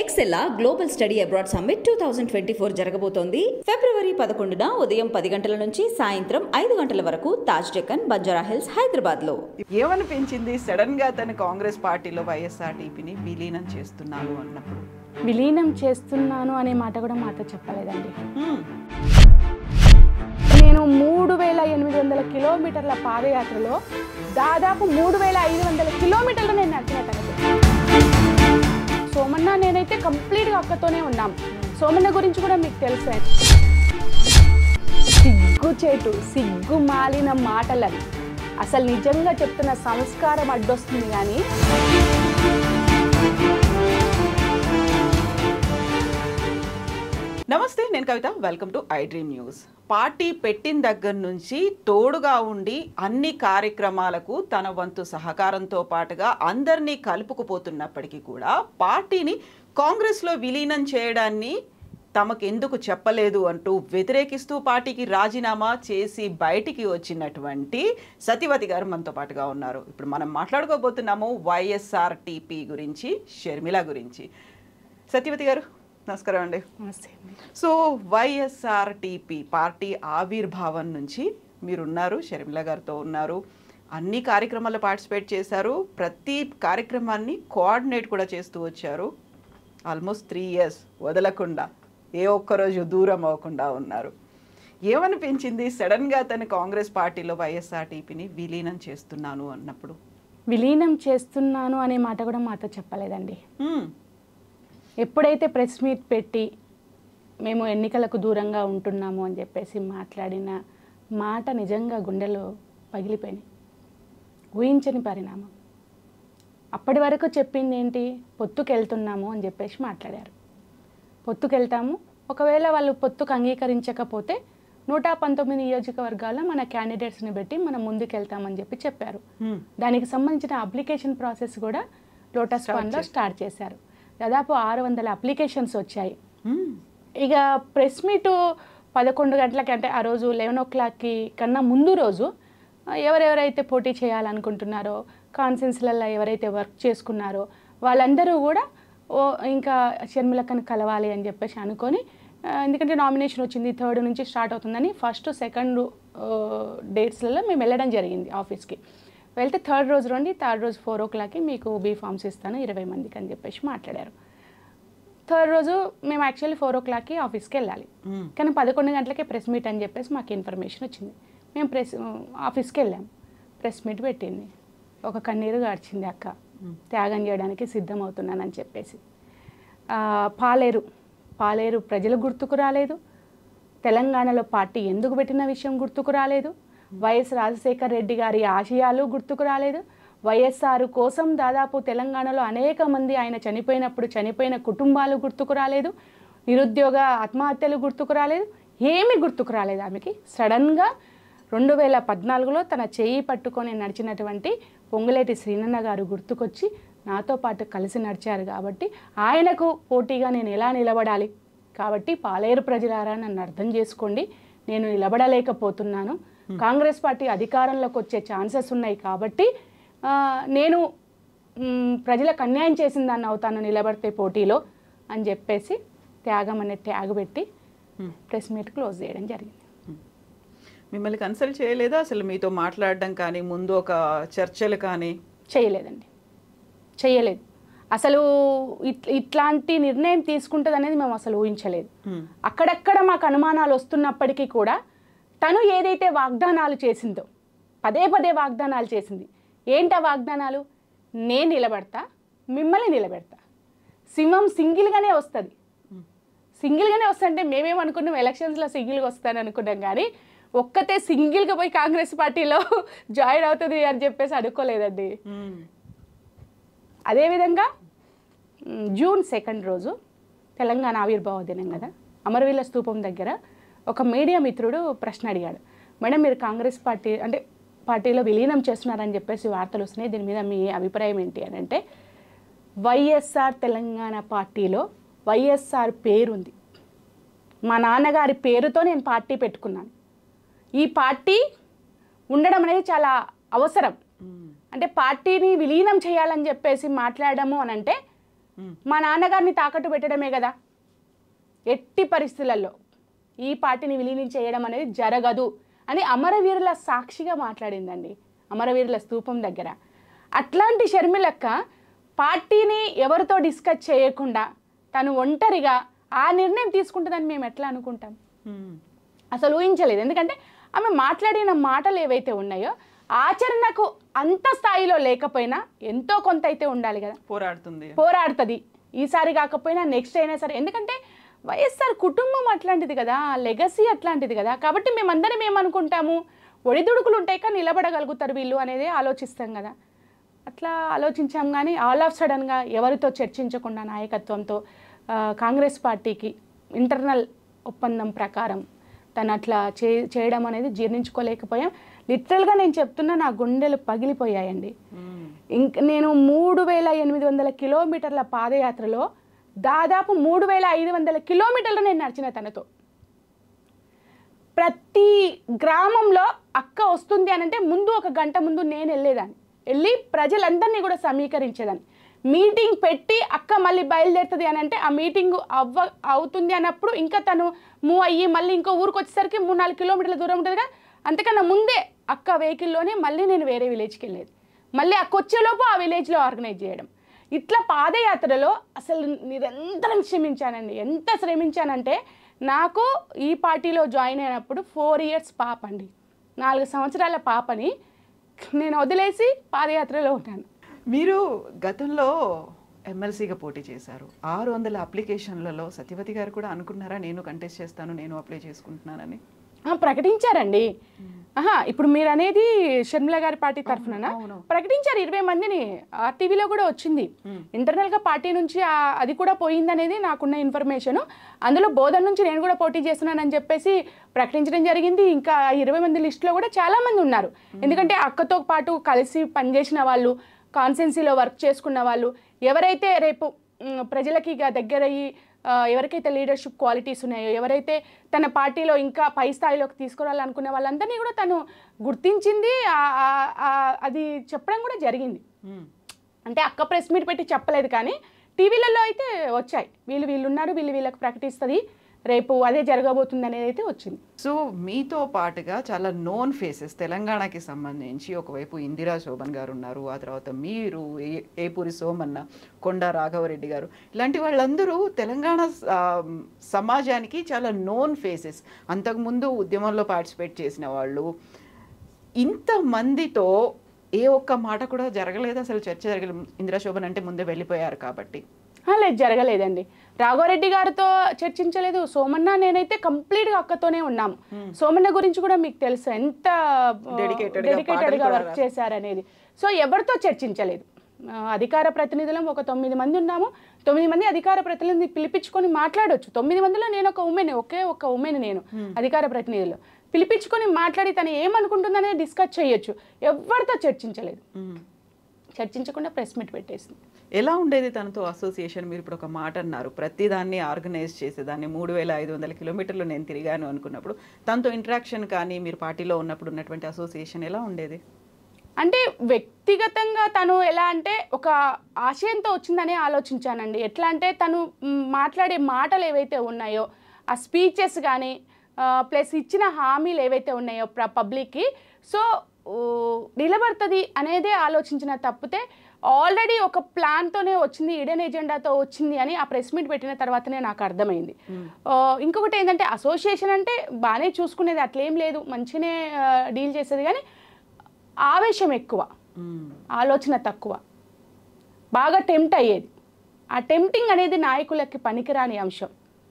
ఎక్సెల్లా global study abroad summit two thousand twenty four జరగబోతోంది ఫిబ్రవరి పదకొండున ఉదయం పది గంటల నుంచి సాయంత్రం ఐదు గంటల వరకు తాజ్ డెక్కన్ బంజారా హిల్స్ హైదరాబాద్ లో ఏమనిపించింది సడన్ గా తన కాంగ్రెస్ పార్టీలో వైఎస్ఆర్టీపీని విలీనం చేస్తున్నాను అన్నప్పుడు విలీనం చేస్తున్నాను అనే మాట కూడా మాతో చెప్పలేదండి హ్మ్. నేను మూడు వేల ఎనిమిది వందల కిలోమీటర్ల పాదయాత్రలో దాదాపు మూడు వేల ఐదు వందల కిలోమీటర్లు నేను నడిచినట్టు సోమన్న నేనైతే కంప్లీట్గా అక్కతోనే ఉన్నాం సోమన్న గురించి కూడా మీకు తెలుసు సిగ్గుచేటు సిగ్గు మాలిన మాటలని అసలు నిజంగా చెప్తున్న సంస్కారం అడ్డొస్తుంది కానీ నమస్తే నేను Kavitha welcome to I Dream News party పెట్టిన దగ్గర నుంచి తోడుగా ఉండి అన్ని కార్యక్రమాలకు తన వంతు సహకారంతో పాటుగా అందరినీ కలుపుకుపోతున్నప్పటికీ కూడా పార్టీని కాంగ్రెస్లో విలీనం చేయడాన్ని తమకు ఎందుకు చెప్పలేదు అంటూ వ్యతిరేకిస్తూ పార్టీకి రాజీనామా చేసి బయటికి వచ్చినటువంటి సతీవతి గారు మనతో పాటుగా ఉన్నారు ఇప్పుడు మనం మాట్లాడుకోబోతున్నాము వైఎస్ఆర్టీపీ గురించి షర్మిల గురించి సత్యవతి గారు నమస్కారం అండి సో వైఎస్ఆర్టీపీ పార్టీ ఆవిర్భావం నుంచి మీరున్నారు షర్మిల గారితో ఉన్నారు అన్ని కార్యక్రమాల్లో పార్టిసిపేట్ చేశారు ప్రతి కార్యక్రమాన్ని కోఆర్డినేట్ కూడా చేస్తూ వచ్చారు ఆల్మోస్ట్ త్రీ ఇయర్స్ వదలకుండా ఏ ఒక్కరోజు దూరం అవ్వకుండా ఉన్నారు ఏమనిపించింది సడన్గా తన కాంగ్రెస్ పార్టీలో వైఎస్ఆర్టీపీని విలీనం చేస్తున్నాను అన్నప్పుడు విలీనం చేస్తున్నాను అనే మాట కూడా మాతో చెప్పలేదండి హ్మ్, ఎప్పుడైతే ప్రెస్ మీట్ పెట్టి మేము ఎన్నికలకు దూరంగా ఉంటున్నాము అని చెప్పేసి మాట్లాడిన మాట నిజంగా గుండెలో పగిలిపోయినాయి ఊహించని పరిణామం అప్పటి వరకు చెప్పింది ఏంటి పొత్తుకెళ్తున్నాము అని చెప్పేసి మాట్లాడారు పొత్తుకెళ్తాము ఒకవేళ వాళ్ళు పొత్తుకు అంగీకరించకపోతే నూట పంతొమ్మిది నియోజకవర్గాల్లో మన క్యాండిడేట్స్ని పెట్టి మనం ముందుకెళ్తామని చెప్పి చెప్పారు హ్మ్, దానికి సంబంధించిన అప్లికేషన్ ప్రాసెస్ కూడా లోటస్ ఫండ్లో స్టార్ట్ చేశారు దాదాపు ఆరు వందల అప్లికేషన్స్ వచ్చాయి హ్మ్, ఇక ప్రెస్ మీట్ పదకొండు గంటలకి అంటే ఆ రోజు లెవెన్ ఓ క్లాక్కి కన్నా ముందు రోజు ఆ, ఎవరెవరైతే పోటీ చేయాలనుకుంటున్నారో కాన్సెన్స్లలో ఎవరైతే వర్క్ చేసుకున్నారో వాళ్ళందరూ కూడా ఓ ఇంకా షర్మిలక్కను కలవాలి అని చెప్పేసి అనుకొని ఆ, ఎందుకంటే నామినేషన్ వచ్చింది థర్డ్ నుంచి స్టార్ట్ అవుతుందని ఫస్ట్ సెకండ్ డేట్స్లలో మేము వెళ్ళడం జరిగింది ఆఫీస్కి వెళ్తే థర్డ్ రోజు రండి థర్డ్ రోజు ఫోర్ ఓ క్లాక్కి మీకు బీ ఫామ్స్ ఇస్తాను ఇరవై మందికి అని చెప్పేసి మాట్లాడారు థర్డ్ రోజు మేము యాక్చువల్లీ ఫోర్ ఓ క్లాక్కి ఆఫీస్కి వెళ్ళాలి హ్మ్. కానీ పదకొండు గంటలకే ప్రెస్ మీట్ అని చెప్పేసి మాకు ఇన్ఫర్మేషన్ వచ్చింది మేము ప్రెస్ ఆఫీస్కి వెళ్ళాం ప్రెస్ మీట్ పెట్టింది ఒక కన్నీరు గార్చింది అక్క త్యాగం చేయడానికి సిద్ధమవుతున్నానని చెప్పేసి ఆ, పాలేరు పాలేరు ప్రజలు గుర్తుకు రాలేదు తెలంగాణలో పార్టీ ఎందుకు పెట్టిన విషయం గుర్తుకు రాలేదు వైఎస్ రాజశేఖర్ రెడ్డి గారి ఆశయాలు గుర్తుకు రాలేదు వైఎస్ఆర్ కోసం దాదాపు తెలంగాణలో అనేక మంది ఆయన చనిపోయినప్పుడు చనిపోయిన కుటుంబాలు గుర్తుకు రాలేదు నిరుద్యోగ ఆత్మహత్యలు గుర్తుకు రాలేదు ఏమీ గుర్తుకు రాలేదు ఆమెకి సడన్గా రెండు వేల పద్నాలుగులో తన చేయి పట్టుకొని నడిచినటువంటి పొంగులేటి శ్రీనన్న గారు గుర్తుకొచ్చి నాతో పాటు కలిసి నడిచారు కాబట్టి ఆయనకు పోటీగా నేను ఎలా నిలబడాలి కాబట్టి పాలేరు ప్రజలారా నన్ను అర్థం చేసుకోండి నేను నిలబడలేకపోతున్నాను కాంగ్రెస్ పార్టీ అధికారంలోకి వచ్చే ఛాన్సెస్ ఉన్నాయి కాబట్టి ఆ, నేను మ్, ప్రజలకు అన్యాయం చేసిన దాన్ని అవుతాను నిలబడితే పోటీలో అని చెప్పేసి త్యాగం అనే ట్యాగ్ పెట్టి ప్రెస్ మీట్ క్లోజ్ చేయడం జరిగింది మిమ్మల్ని కన్సల్ట్ చేయలేదా అసలు మీతో మాట్లాడడం కానీ ముందు ఒక చర్చలు కానీ చేయలేదండి చేయలేదు అసలు ఇట్ ఇట్లాంటి నిర్ణయం తీసుకుంటుంది అనేది మేము అసలు ఊహించలేదు హ్మ్, అక్కడక్కడ మాకు అనుమానాలు వస్తున్నప్పటికీ కూడా తను ఏదైతే వాగ్దానాలు చేసిందో పదే పదే వాగ్దానాలు చేసింది ఏంటా వాగ్దానాలు నేను నిలబెడతా మిమ్మల్ని నిలబెడతా సింహం సింగిల్గానే వస్తుంది సింగిల్గానే వస్తుంటే మేమేమనుకున్నాం ఎలక్షన్స్లో సింగిల్గా వస్తాను అనుకున్నాం కానీ ఒక్కతే సింగిల్గా పోయి కాంగ్రెస్ పార్టీలో జాయిన్ అవుతుంది అని చెప్పేసి అనుకోలేదండి హ్మ్, అదేవిధంగా మ్, జూన్ సెకండ్ రోజు తెలంగాణ ఆవిర్భావ దినం కదా అమరవీల స్తూపం దగ్గర ఒక మీడియా మిత్రుడు ప్రశ్న అడిగాడు మేడం మీరు కాంగ్రెస్ పార్టీ అంటే పార్టీలో విలీనం చేస్తున్నారని చెప్పేసి వార్తలు వస్తున్నాయి దీని మీద మీ అభిప్రాయం ఏంటి అని అంటే వైఎస్ఆర్ తెలంగాణ పార్టీలో వైఎస్ఆర్ పేరుంది మా నాన్నగారి పేరుతో నేను పార్టీ పెట్టుకున్నాను ఈ పార్టీ ఉండడం అనేది చాలా అవసరం హ్మ్, అంటే పార్టీని విలీనం చేయాలని చెప్పేసి మాట్లాడము అని అంటే మా నాన్నగారిని తాకట్టు పెట్టడమే కదా ఎట్టి పరిస్థితులలో ఈ పార్టీని విలీనం చేయడం అనేది జరగదు అని అమరవీరుల సాక్షిగా మాట్లాడిందండి అమరవీరుల స్తూపం దగ్గర అట్లాంటి షర్మిలక్క పార్టీని ఎవరితో డిస్కస్ చేయకుండా తను ఒంటరిగా ఆ నిర్ణయం తీసుకుంటుందని మేము ఎట్లా అనుకుంటాం ఉమ్. అసలు ఊహించలేదు ఎందుకంటే ఆమె మాట్లాడిన మాటలు ఏవైతే ఉన్నాయో ఆచరణకు అంత స్థాయిలో లేకపోయినా ఎంతో కొంత అయితే ఉండాలి కదా పోరాడుతుంది పోరాడుతుంది ఈసారి కాకపోయినా నెక్స్ట్ అయినా సరే ఎందుకంటే వైఎస్ఆర్ కుటుంబం అట్లాంటిది కదా లెగసీ అట్లాంటిది కదా కాబట్టి మేమందరం ఏమనుకుంటాము ఒడిదుడుకులు ఉంటాయి కానీ నిలబడగలుగుతారు వీళ్ళు అనేది ఆలోచిస్తాం కదా అట్లా ఆలోచించాం కానీ ఆల్ ఆఫ్ సడన్గా ఎవరితో చర్చించకుండా నాయకత్వంతో ఆ, కాంగ్రెస్ పార్టీకి ఇంటర్నల్ ఒప్పందం ప్రకారం తను అట్లా చే చేయడం అనేది జీర్ణించుకోలేకపోయాం లిటరల్గా నేను చెప్తున్నా నా గుండెలు పగిలిపోయాయండి ఉమ్. ఇంక నేను మూడు వేల ఎనిమిది వందల కిలోమీటర్ల పాదయాత్రలో దాదాపు మూడు వేల ఐదు వందల కిలోమీటర్లు నేను నడిచిన తనతో ప్రతి గ్రామంలో అక్క వస్తుంది అని అంటే ముందు ఒక గంట ముందు నేను వెళ్ళేదాన్ని వెళ్ళి ప్రజలందరినీ కూడా సమీకరించేదాన్ని మీటింగ్ పెట్టి అక్క మళ్ళీ బయలుదేరుతుంది అని అంటే ఆ మీటింగ్ అవ్వ అవుతుంది అన్నప్పుడు ఇంకా తను మూవ్ అయ్యి మళ్ళీ ఇంకో ఊరికి వచ్చేసరికి మూడు నాలుగు కిలోమీటర్ల దూరం ఉంటుంది కదా అంతకన్నా ముందే అక్క వెహికల్లోనే మళ్ళీ నేను వేరే విలేజ్కి వెళ్ళేది మళ్ళీ అక్క వచ్చేలోపు ఆ విలేజ్లో ఆర్గనైజ్ చేయడం ఇట్లా పాదయాత్రలో అసలు నిరంతరం శ్రమించానండి ఎంత శ్రమించానంటే నాకు ఈ పార్టీలో జాయిన్ అయినప్పుడు ఫోర్ ఇయర్స్ పాప అండి నాలుగు సంవత్సరాల పాపని నేను వదిలేసి పాదయాత్రలో ఉంటాను మీరు గతంలో ఎమ్మెల్సీగా పోటీ చేశారు ఆరు వందల అప్లికేషన్లలో సత్యవతి గారు కూడా అనుకున్నారా నేను కంటెస్ట్ చేస్తాను నేను అప్లై చేసుకుంటున్నానని ఆ, ప్రకటించారండి ఆహా ఇప్పుడు మీరు అనేది షర్మిల గారి పార్టీ తరఫున అవును. ప్రకటించారు ఇరవై మందిని ఆర్టీవీలో కూడా వచ్చింది ఇంటర్నల్ గా పార్టీ నుంచి ఆ- అది కూడా పోయింది అనేది నాకున్న ఇన్ఫర్మేషన్ అందులో బోధన నుంచి నేను కూడా పోటీ చేస్తున్నానని చెప్పేసి ప్రకటించడం జరిగింది ఇంకా ఆ ఇరవై మంది లిస్టులో కూడా చాలా మంది ఉన్నారు ఎందుకంటే అక్కతో పాటు కలిసి పనిచేసిన వాళ్ళు కాన్సెన్సీలో వర్క్ చేసుకున్న వాళ్ళు ఎవరైతే రేపు మ్, ప్రజలకి ఇక దగ్గరయ్యి ఆ, ఎవరికైతే లీడర్షిప్ క్వాలిటీస్ ఉన్నాయో ఎవరైతే తన పార్టీలో ఇంకా పై స్థాయిలోకి తీసుకురావాలనుకునే వాళ్ళందరినీ కూడా తను గుర్తించింది ఆ- ఆ- ఆ- అది చెప్పడం కూడా జరిగింది ఉమ్. అంటే అక్క ప్రెస్ మీట్ పెట్టి చెప్పలేదు కానీ టీవీలలో అయితే వచ్చాయి వీళ్ళు వీళ్ళు ఉన్నారు వీళ్ళు వీళ్ళకి ప్రకటిస్తుంది రేపు అదే జరగబోతుంది అనేది అయితే వచ్చింది సో మీతో పాటుగా చాలా నోన్ ఫేసెస్ తెలంగాణకి సంబంధించి ఒకవైపు ఇందిరా శోభన్ గారు ఉన్నారు ఆ తర్వాత మీరు ఏ- ఏపూరి సోమన్న కొండ రాఘవరెడ్డి గారు ఇలాంటి వాళ్ళందరూ తెలంగాణ ఆ, సమాజానికి చాలా నోన్ ఫేసెస్ అంతకుముందు ఉద్యమంలో పార్టిసిపేట్ చేసిన వాళ్ళు ఇంతమందితో ఏ ఒక్క మాట కూడా జరగలేదు అసలు చర్చ జరగలేదు ఇందిరా శోభన్ అంటే ముందే వెళ్ళిపోయారు కాబట్టి ఆ, లేదు జరగలేదండి రాఘవరెడ్డి గారితో చర్చించలేదు సోమన్న నేనైతే కంప్లీట్ గా అక్కతోనే ఉన్నాము సోమన్న గురించి కూడా మీకు తెలుసు ఎంత Dedicated గా డెడికేటెడ్ పాటలు గా కూడా వర్క్ చేశారనేది సో ఎవరితో చర్చించలేదు ఆ, అధికార ప్రతినిధులం ఒక తొమ్మిది మంది ఉన్నాము తొమ్మిది మంది అధికార ప్రతినిధి పిలిపించుకొని మాట్లాడొచ్చు తొమ్మిది మందిలో నేను ఒక ఉమెన్ ఒకే ఒక ఉమెన్ నేను అధికార ప్రతినిధులు పిలిపించుకొని మాట్లాడి తను ఏమనుకుంటుందనేది డిస్కస్ చేయొచ్చు ఎవరితో చర్చించలేదు మ్మ్. చర్చించకుండా ప్రెస్ మీట్ పెట్టేసింది ఎలా ఉండేది తనతో అసోసియేషన్ మీరు ఇప్పుడు ఒక మాట అన్నారు ప్రతిదాన్ని ఆర్గనైజ్ చేసేదాన్ని మూడు వేల ఐదు వందల కిలోమీటర్లు నేను తిరిగాను అనుకున్నప్పుడు తనతో ఇంటరాక్షన్ కానీ మీరు పార్టీలో ఉన్నప్పుడు ఉన్నటువంటి అసోసియేషన్ ఎలా ఉండేది అంటే వ్యక్తిగతంగా తను ఎలా అంటే ఒక ఆశయంతో వచ్చిందనే ఆలోచించానండి ఎట్లా అంటే తను మ్, మాట్లాడే మాటలు ఏవైతే ఉన్నాయో ఆ స్పీచెస్ కానీ ప్లస్ ఇచ్చిన హామీలు ఏవైతే ఉన్నాయో ప్ర పబ్లిక్కి సో ఊ, నిలబడుతుంది అనేదే ఆలోచించిన తప్పితే ఆల్రెడీ ఒక ప్లాన్తోనే వచ్చింది ఇడెన్ ఎజెండాతో వచ్చింది అని ఆ ప్రెస్ మీట్ పెట్టిన తర్వాతనే నాకు అర్థమైంది ఆ, ఇంకొకటి ఏంటంటే అసోసియేషన్ అంటే బాగానే చూసుకునేది అట్లేం లేదు మంచిగానే డీల్ చేసేది కానీ ఆవేశం ఎక్కువ మ్మ్. ఆలోచన తక్కువ బాగా టెంప్ట్ అయ్యేది ఆ టెంప్టింగ్ అనేది నాయకులకి పనికిరాని అంశం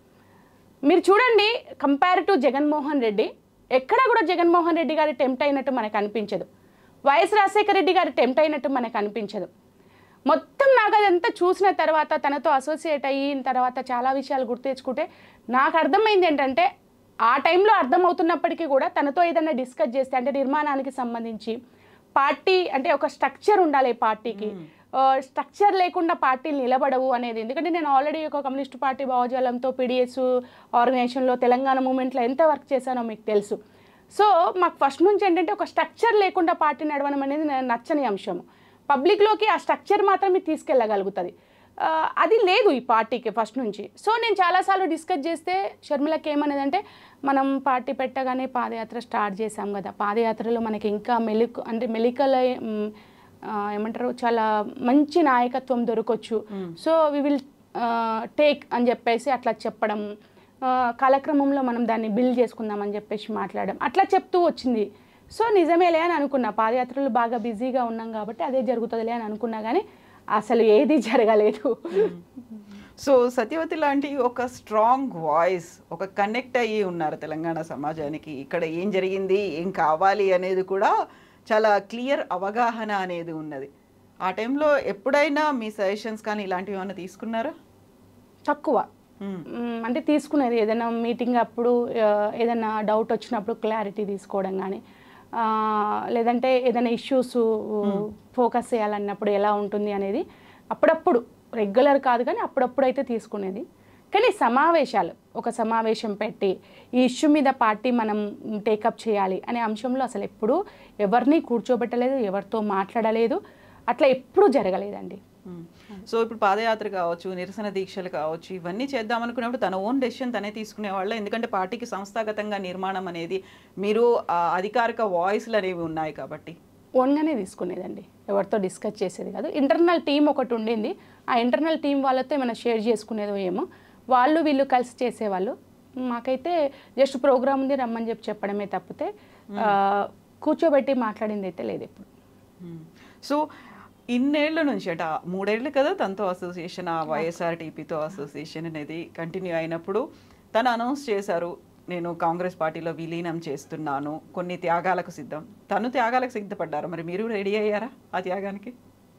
మీరు చూడండి కంపేర్ టు జగన్మోహన్ రెడ్డి ఎక్కడా కూడా జగన్మోహన్ రెడ్డి గారి టెంప్ట్ అయినట్టు మనకు అనిపించదు వైఎస్ రాజశేఖర రెడ్డి గారి టెంప్ట్ అయినట్టు మనకు అనిపించదు మొత్తం నాకు అదంతా చూసిన తర్వాత తనతో అసోసియేట్ అయిన తర్వాత చాలా విషయాలు గుర్తు తెచ్చుకుంటే నాకు అర్థమైంది ఏంటంటే ఆ టైంలో అర్థమవుతున్నప్పటికీ కూడా తనతో ఏదైనా డిస్కస్ చేస్తే అంటే నిర్మాణానికి సంబంధించి పార్టీ అంటే ఒక స్ట్రక్చర్ ఉండాలి పార్టీకి స్ట్రక్చర్ లేకుండా పార్టీలు నిలబడవు అనేది ఎందుకంటే నేను ఆల్రెడీ ఒక కమ్యూనిస్ట్ పార్టీ భావజాలంతో పీడిఎస్ ఆర్గనైజేషన్లో తెలంగాణ మూమెంట్లో ఎంత వర్క్ చేశానో మీకు తెలుసు సో మాకు ఫస్ట్ నుంచి ఏంటంటే ఒక స్ట్రక్చర్ లేకుండా పార్టీ నడవడం అనేది నాకు నచ్చని అంశం పబ్లిక్లోకి ఆ స్ట్రక్చర్ మాత్రమే తీసుకెళ్ళగలుగుతుంది ఆ, అది లేదు ఈ పార్టీకి ఫస్ట్ నుంచి సో నేను చాలాసార్లు డిస్కస్ చేస్తే షర్మిలకి ఏమనేదంటే మనం పార్టీ పెట్టగానే పాదయాత్ర స్టార్ట్ చేసాం కదా పాదయాత్రలో మనకి ఇంకా మెలిక అంటే మెలికల మ్, ఆ, ఏమంటారు చాలా మంచి నాయకత్వం దొరకొచ్చు సో వి విల్ టేక్ అని చెప్పేసి అట్లా చెప్పడం ఆ, కాలక్రమంలో మనం దాన్ని బిల్డ్ చేసుకుందాం అని చెప్పేసి మాట్లాడడం అట్లా చెప్తూ వచ్చింది సో నిజమేలే అని అనుకున్నా పాదయాత్రలు బాగా బిజీగా ఉన్నాం కాబట్టి అదే జరుగుతుందిలే అని అనుకున్నా కానీ అసలు ఏది జరగలేదు సో సత్యవతి లాంటి ఒక స్ట్రాంగ్ వాయిస్ ఒక కనెక్ట్ అయ్యి ఉన్నారు తెలంగాణ సమాజానికి ఇక్కడ ఏం జరిగింది ఏం కావాలి అనేది కూడా చాలా క్లియర్ అవగాహన అనేది ఉన్నది ఆ టైంలో ఎప్పుడైనా మీ సజెషన్స్ కానీ ఇలాంటివి ఏమైనా తీసుకున్నారా తక్కువ మ్మ్. మ్, అంటే తీసుకునేది ఏదైనా మీటింగ్ అప్పుడు ఆ, ఏదైనా డౌట్ వచ్చినప్పుడు క్లారిటీ తీసుకోవడం కానీ ఆ, లేదంటే ఏదైనా ఇష్యూస్ ఫోకస్ చేయాలన్నప్పుడు ఎలా ఉంటుంది అనేది అప్పుడప్పుడు రెగ్యులర్ కాదు కానీ అప్పుడప్పుడు అయితే తీసుకునేది కానీ సమావేశాలు ఒక సమావేశం పెట్టి ఈ ఇష్యూ మీద పార్టీ మనం టేకప్ చేయాలి అనే అంశంలో అసలు ఎప్పుడూ ఎవరిని కూర్చోబెట్టలేదు ఎవరితో మాట్లాడలేదు అట్లా ఎప్పుడూ జరగలేదండి మ్మ్. సో ఇప్పుడు పాదయాత్ర కావచ్చు నిరసన దీక్షలు కావచ్చు ఇవన్నీ చేద్దాం అనుకున్నప్పుడు తన ఓన్ డెసిషన్ తనే తీసుకునే వాళ్ళ ఎందుకంటే పార్టీకి సంస్థాగతంగా నిర్మాణం అనేది మీరు ఆ, అధికారిక వాయిస్లు అనేవి ఉన్నాయి కాబట్టి ఓన్గానే తీసుకునేదండి ఎవరితో డిస్కస్ చేసేది కాదు ఇంటర్నల్ టీం ఒకటి ఉండింది ఆ ఇంటర్నల్ టీం వాళ్ళతో ఏమైనా షేర్ చేసుకునేదో ఏమో వాళ్ళు వీళ్ళు కలిసి చేసేవాళ్ళు మాకైతే జస్ట్ ప్రోగ్రామ్ ఉంది రమ్మని చెప్పి చెప్పడమే తప్పితే ఆ, కూర్చోబెట్టి మాట్లాడింది అయితే లేదు ఇప్పుడు మ్మ్. సో ఇన్నేళ్ల నుంచి అట మూడేళ్ళు కదా తనతో అసోసియేషన్ ఆ వైఎస్ఆర్ టీపీతో అసోసియేషన్ అనేది కంటిన్యూ అయినప్పుడు తను అనౌన్స్ చేశారు నేను కాంగ్రెస్ పార్టీలో విలీనం చేస్తున్నాను కొన్ని త్యాగాలకు సిద్ధం తను త్యాగాలకు సిద్ధపడ్డారు మరి మీరు రెడీ అయ్యారా ఆ త్యాగానికి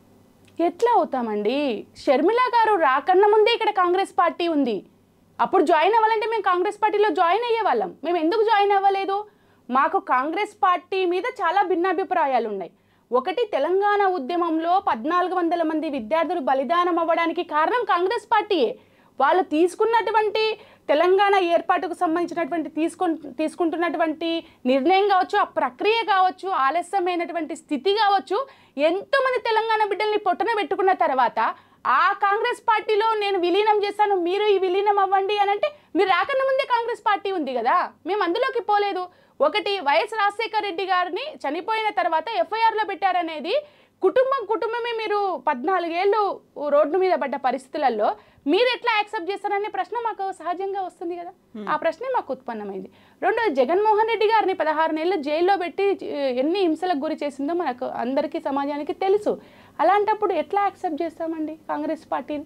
ఎట్లా అవుతామండి షర్మిల గారు రాకన్నా ముందే ఇక్కడ కాంగ్రెస్ పార్టీ ఉంది అప్పుడు జాయిన్ అవ్వాలంటే మేము కాంగ్రెస్ పార్టీలో జాయిన్ అయ్యే వాళ్ళం మేము ఎందుకు జాయిన్ అవ్వలేదు మాకు కాంగ్రెస్ పార్టీ మీద చాలా భిన్నాభిప్రాయాలు ఉన్నాయి ఒకటి తెలంగాణ ఉద్యమంలో పద్నాలుగు వందల మంది విద్యార్థులు బలిదానం అవ్వడానికి కారణం కాంగ్రెస్ పార్టీయే వాళ్ళు తీసుకున్నటువంటి తెలంగాణ ఏర్పాటుకు సంబంధించినటువంటి తీసుకు తీసుకుంటున్నటువంటి నిర్ణయం కావచ్చు ఆ ప్రక్రియ కావచ్చు ఆలస్యమైనటువంటి స్థితి కావచ్చు ఎంతోమంది తెలంగాణ బిడ్డల్ని పొట్టన పెట్టుకున్న తర్వాత ఆ కాంగ్రెస్ పార్టీలో నేను విలీనం చేశాను మీరు ఈ విలీనం అవ్వండి అని అంటే మీరు రాకన్నా ముందే కాంగ్రెస్ పార్టీ ఉంది కదా మేము అందులోకి పోలేదు ఒకటి వైఎస్ రాజశేఖర రెడ్డి గారిని చనిపోయిన తర్వాత ఎఫ్ఐఆర్లో పెట్టారనేది కుటుంబం కుటుంబమే మీరు పద్నాలుగేళ్ళు రోడ్డు మీద పడ్డ పరిస్థితులలో మీరు ఎట్లా యాక్సెప్ట్ చేస్తారనే ప్రశ్న మాకు సహజంగా వస్తుంది కదా ఆ ప్రశ్నే మాకు ఉత్పన్నమైంది రెండోది జగన్మోహన్ రెడ్డి గారిని పదహారు నెలలు జైల్లో పెట్టి ఆ, ఎన్ని హింసలకు గురి చేసిందో మనకు అందరికీ సమాజానికి తెలుసు అలాంటప్పుడు ఎట్లా యాక్సెప్ట్ చేస్తామండి కాంగ్రెస్ పార్టీని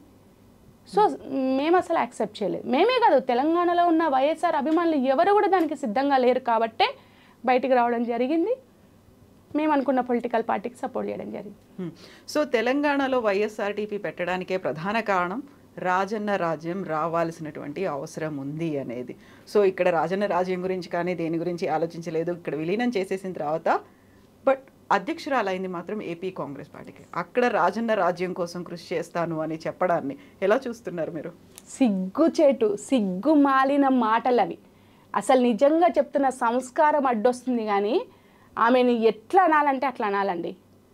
సో మేము అసలు యాక్సెప్ట్ చేయలేదు మేమే కాదు తెలంగాణలో ఉన్న వైఎస్ఆర్ అభిమానులు ఎవరు కూడా దానికి సిద్ధంగా లేరు కాబట్టే బయటికి రావడం జరిగింది మేము అనుకున్న పొలిటికల్ పార్టీకి సపోర్ట్ చేయడం జరిగింది హ్మ్. సో తెలంగాణలో వైఎస్ఆర్టీపీ పెట్టడానికే ప్రధాన కారణం రాజన్న రాజ్యం రావాల్సినటువంటి అవసరం ఉంది అనేది సో ఇక్కడ రాజన్న రాజ్యం గురించి కానీ దేని గురించి ఆలోచించలేదు ఇక్కడ విలీనం చేసేసిన తర్వాత బట్ అధ్యక్షురాలైంది మాత్రం ఏపీ కాంగ్రెస్ పార్టీకి అక్కడ రాజన్న రాజ్యం కోసం కృషి చేస్తాను అని చెప్పడాన్ని ఎలా చూస్తున్నారు మీరు సిగ్గుచేటు సిగ్గు మాలిన మాటలు అవి అసలు నిజంగా చెప్తున్న సంస్కారం అడ్డొస్తుంది కానీ ఆమెను ఎట్లా అనాలంటే అట్లా అనాలండి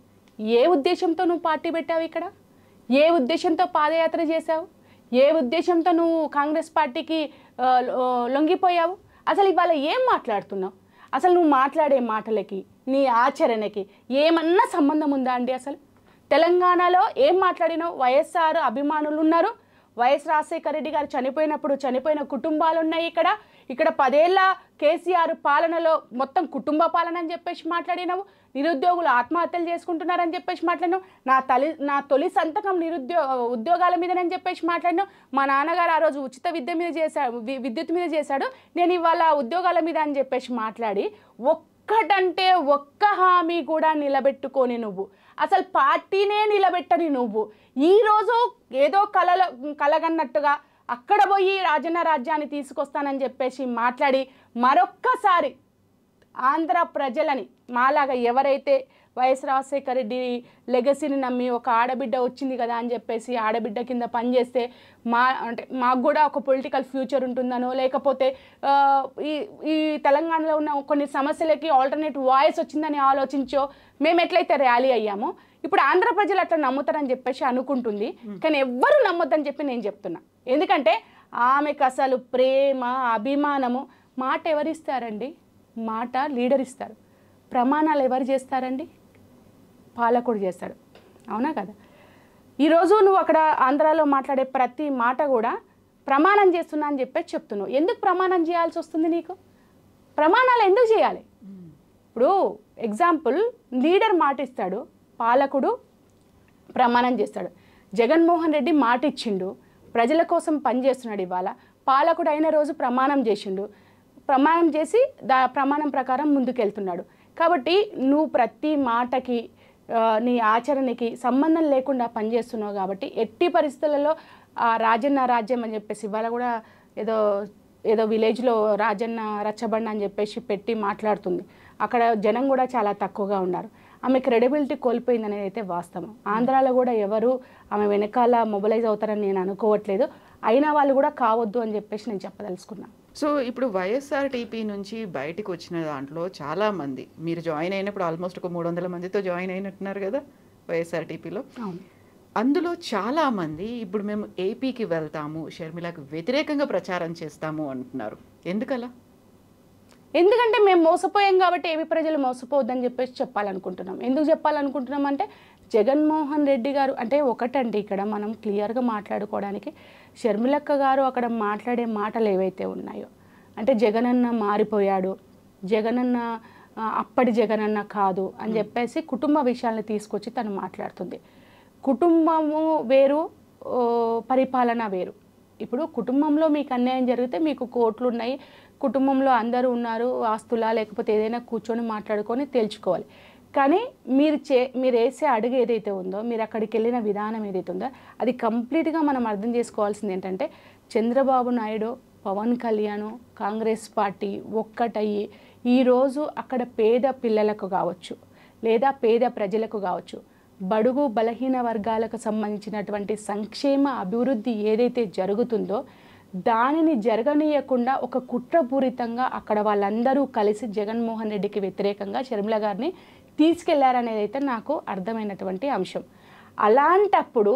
ఏ ఉద్దేశంతో నువ్వు పార్టీ పెట్టావు ఇక్కడ ఏ ఉద్దేశంతో పాదయాత్ర చేశావు ఏ ఉద్దేశంతో నువ్వు కాంగ్రెస్ పార్టీకి ఆ, లో- లొంగిపోయావు అసలు ఇవాళ ఏం మాట్లాడుతున్నావు అసలు నువ్వు మాట్లాడే మాటలకి నీ ఆచరణకి ఏమన్నా సంబంధం ఉందా అండి అసలు తెలంగాణలో ఏం మాట్లాడినావు వైఎస్ఆర్ అభిమానులు ఉన్నారు వైఎస్ రాజశేఖర రెడ్డి గారు చనిపోయినప్పుడు చనిపోయిన కుటుంబాలు ఉన్నాయి ఇక్కడ ఇక్కడ పదేళ్ల కేసీఆర్ పాలనలో మొత్తం కుటుంబ పాలన అని చెప్పేసి మాట్లాడినావు నిరుద్యోగులు ఆత్మహత్యలు చేసుకుంటున్నారని చెప్పేసి మాట్లాడినావు నా తల్లి నా తొలి సంతకం నిరుద్యో ఉద్యోగాల మీదనని చెప్పేసి మాట్లాడినావు మా నాన్నగారు ఆ రోజు ఉచిత విద్య మీద చేశాడు వి- విద్యుత్ మీద చేశాడు నేను ఇవాళ ఉద్యోగాల మీద అని చెప్పేసి మాట్లాడి ఒక్కటంటే ఒక్క హామీ కూడా నిలబెట్టుకొని నువ్వు అసలు పార్టీనే నిలబెట్టని నువ్వు ఈరోజు ఏదో కలల కలగన్నట్టుగా అక్కడ పోయి రాజన్న రాజ్యాన్ని తీసుకొస్తానని చెప్పేసి మాట్లాడి మరొక్కసారి ఆంధ్ర ప్రజలని మాలాగా ఎవరైతే వైఎస్ రాజశేఖర రెడ్డి లెగసీని నమ్మి ఒక ఆడబిడ్డ వచ్చింది కదా అని చెప్పేసి ఆడబిడ్డ కింద పనిచేస్తే మా అంటే మాకు కూడా ఒక పొలిటికల్ ఫ్యూచర్ ఉంటుందనో లేకపోతే ఆ, ఈ ఈ తెలంగాణలో ఉన్న కొన్ని సమస్యలకి ఆల్టర్నేట్ వాయిస్ వచ్చిందని ఆలోచించో మేము ఎట్లయితే ర్యాలీ అయ్యామో ఇప్పుడు ఆంధ్ర ప్రజలు అట్లా నమ్ముతారని చెప్పేసి అనుకుంటుంది కానీ ఎవ్వరు నమ్మొద్దని చెప్పి నేను చెప్తున్నా ఎందుకంటే ఆమెకు అసలు ప్రేమ అభిమానము మాట ఎవరిస్తారండి మాట లీడర్ ఇస్తారు ప్రమాణాలు ఎవరు చేస్తారండి పాలకుడు చేస్తాడు అవునా కదా ఈరోజు నువ్వు అక్కడ ఆంధ్రాలో మాట్లాడే ప్రతి మాట కూడా ప్రమాణం చేస్తున్నా అని చెప్పేసి చెప్తున్నావు ఎందుకు ప్రమాణం చేయాల్సి వస్తుంది నీకు ప్రమాణాలు ఎందుకు చేయాలి ఇప్పుడు ఎగ్జాంపుల్ లీడర్ మాట ఇస్తాడు పాలకుడు ప్రమాణం చేస్తాడు జగన్మోహన్ రెడ్డి మాట ఇచ్చిండు ప్రజల కోసం పనిచేస్తున్నాడు ఇవాళ పాలకుడు అయిన రోజు ప్రమాణం చేసిండు ప్రమాణం చేసి దా ప్రమాణం ప్రకారం ముందుకెళ్తున్నాడు కాబట్టి నువ్వు ప్రతి మాటకి ఆ, నీ ఆచరణకి సంబంధం లేకుండా పనిచేస్తున్నావు కాబట్టి ఎట్టి పరిస్థితులలో ఆ రాజన్న రాజ్యం అని చెప్పేసి ఇవాళ కూడా ఏదో ఏదో విలేజ్లో రాజన్న రచ్చబండ అని చెప్పేసి పెట్టి మాట్లాడుతుంది అక్కడ జనం కూడా చాలా తక్కువగా ఉన్నారు ఆమె క్రెడిబిలిటీ కోల్పోయింది అనేది అయితే వాస్తవం ఆంధ్రాలో కూడా ఎవరు ఆమె వెనకాల మొబిలైజ్ అవుతారని నేను అనుకోవట్లేదు అయినా వాళ్ళు కూడా కావద్దు అని చెప్పేసి నేను చెప్పదలుచుకున్నాను సో ఇప్పుడు వైఎస్ఆర్టీపీ నుంచి బయటకు వచ్చిన దాంట్లో చాలా మంది మీరు జాయిన్ అయినప్పుడు ఆల్మోస్ట్ ఒక మూడు వందల మందితో జాయిన్ అయినట్టున్నారు కదా వైఎస్ఆర్టీపీలో అవును అందులో చాలా మంది ఇప్పుడు మేము ఏపీకి వెళ్తాము షర్మిలకు వ్యతిరేకంగా ప్రచారం చేస్తాము అంటున్నారు ఎందుకలా ఎందుకంటే మేము మోసపోయాం కాబట్టి ఏపీ ప్రజలు మోసపోవద్దని చెప్పేసి చెప్పాలనుకుంటున్నాం ఎందుకు చెప్పాలనుకుంటున్నాం అంటే జగన్మోహన్ రెడ్డి గారు అంటే ఒకటండి ఇక్కడ మనం క్లియర్గా మాట్లాడుకోవడానికి షర్మిలక్క గారు అక్కడ మాట్లాడే మాటలు ఏవైతే ఉన్నాయో అంటే జగనన్న మారిపోయాడు జగనన్న ఆ, అప్పటి జగనన్న కాదు అని చెప్పేసి కుటుంబ విషయాలను తీసుకొచ్చి తను మాట్లాడుతుంది కుటుంబము వేరు ఓ, పరిపాలన వేరు ఇప్పుడు కుటుంబంలో మీకు అన్యాయం జరిగితే మీకు కోర్టులు ఉన్నాయి కుటుంబంలో అందరూ ఉన్నారు ఆస్తులా లేకపోతే ఏదైనా కూర్చొని మాట్లాడుకొని తేల్చుకోవాలి కానీ మీరు చే మీరు వేసే అడుగు ఏదైతే ఉందో మీరు అక్కడికి వెళ్ళిన విధానం ఏదైతే ఉందో అది కంప్లీట్గా మనం అర్థం చేసుకోవాల్సింది ఏంటంటే చంద్రబాబు నాయుడు పవన్ కళ్యాణ్ కాంగ్రెస్ పార్టీ ఒక్కటయ్యి ఈరోజు అక్కడ పేద పిల్లలకు కావచ్చు లేదా పేద ప్రజలకు కావచ్చు బడుగు బలహీన వర్గాలకు సంబంధించినటువంటి సంక్షేమ అభివృద్ధి ఏదైతే జరుగుతుందో దానిని జరగనీయకుండా ఒక కుట్రపూరితంగా అక్కడ వాళ్ళందరూ కలిసి జగన్మోహన్ రెడ్డికి వ్యతిరేకంగా షర్మిల గారిని తీసుకెళ్లారనేది అయితే నాకు అర్థమైనటువంటి అంశం అలాంటప్పుడు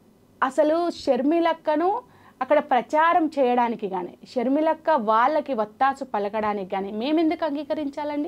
అసలు షర్మిలక్కను అక్కడ ప్రచారం చేయడానికి కానీ షర్మిలక్క వాళ్ళకి వత్తాసు పలకడానికి కానీ మేమెందుకు అంగీకరించాలండి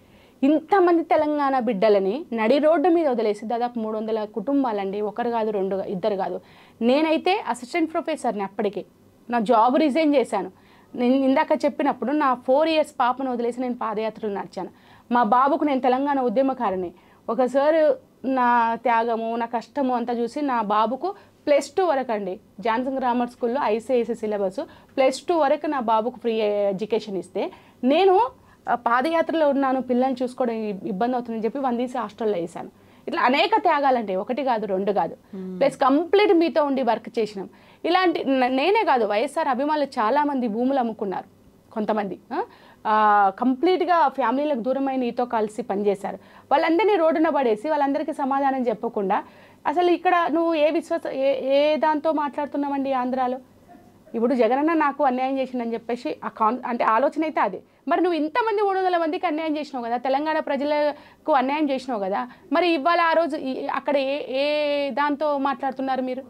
ఇంతమంది తెలంగాణ బిడ్డలని నడి రోడ్డు మీద వదిలేసి దాదాపు మూడు వందల కుటుంబాలండి ఒకరు కాదు రెండు కా- ఇద్దరు కాదు నేనైతే అసిస్టెంట్ ప్రొఫెసర్ని అప్పటికి నా జాబ్ రిజైన్ చేశాను నేను ఇందాక చెప్పినప్పుడు నా ఫోర్ ఇయర్స్ పాపను వదిలేసి నేను పాదయాత్రలు నడిచాను మా బాబుకు నేను తెలంగాణ ఉద్యమకారిని ఒకసారి నా త్యాగము నా కష్టము అంతా చూసి నా బాబుకు ప్లస్ టూ వరకు అండి జాన్సన్ గ్రామర్ స్కూల్లో ఐసిఐసి సిలబస్ ప్లస్ టూ వరకు నా బాబుకు ఫ్రీ ఎడ్యుకేషన్ ఇస్తే నేను ఆ, పాదయాత్రలో ఉన్నాను పిల్లల్ని చూసుకోవడం ఇ- ఇబ్బంది అవుతుందని చెప్పి వందీసి హాస్టల్లో వేసాను ఇట్లా అనేక త్యాగాలంటే ఒకటి కాదు రెండు కాదు ప్లస్ కంప్లీట్ మీతో ఉండి వర్క్ చేసినాం ఇలాంటి న- నేనే కాదు వైఎస్ఆర్ అభిమానులు చాలామంది భూములు అమ్ముకున్నారు కొంతమంది ఆ? ఆ, కంప్లీట్గా ఫ్యామిలీలకు దూరమై నీతో కలిసి పనిచేశారు వాళ్ళందరినీ రోడ్డున పడేసి వాళ్ళందరికీ సమాధానం చెప్పకుండా అసలు ఇక్కడ నువ్వు ఏ విశ్వాస ఏ ఏ దాంతో మాట్లాడుతున్నావండి ఆంధ్రాలో ఇప్పుడు జగనన్న నాకు అన్యాయం చేసిండని చెప్పేసి ఆ కాన్ అంటే ఆలోచన అయితే అదే మరి నువ్వు ఇంతమంది మూడు వందల మందికి అన్యాయం చేసినావు కదా తెలంగాణ ప్రజలకు అన్యాయం చేసినావు కదా మరి ఇవాళ ఆ రోజు ఈ- అక్కడ ఏ ఏ దాంతో మాట్లాడుతున్నారు మీరు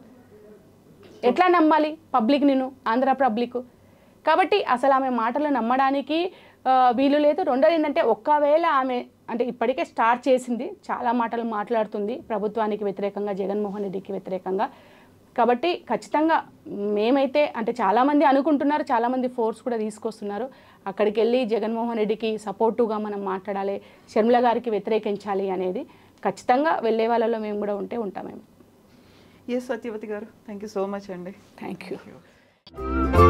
ఎట్లా నమ్మాలి పబ్లిక్ నేను ఆంధ్ర పబ్లిక్ కాబట్టి అసలు ఆమె మాటలు నమ్మడానికి ఆ, వీలు లేదు రెండోది ఏంటంటే ఒక్కవేళ ఆమె అంటే ఇప్పటికే స్టార్ట్ చేసింది చాలా మాటలు మాట్లాడుతుంది ప్రభుత్వానికి వ్యతిరేకంగా జగన్మోహన్ రెడ్డికి వ్యతిరేకంగా కాబట్టి ఖచ్చితంగా మేమైతే అంటే చాలామంది అనుకుంటున్నారు చాలామంది ఫోర్స్ కూడా తీసుకొస్తున్నారు అక్కడికి వెళ్ళి జగన్మోహన్ రెడ్డికి సపోర్టుగా మనం మాట్లాడాలి షర్మిల గారికి వ్యతిరేకించాలి అనేది ఖచ్చితంగా వెళ్ళే వాళ్ళలో మేము కూడా ఉంటే ఉంటాం మేము ఎస్ సత్యవతి గారు థ్యాంక్ యూ సో మచ్ అండి థ్యాంక్ యూ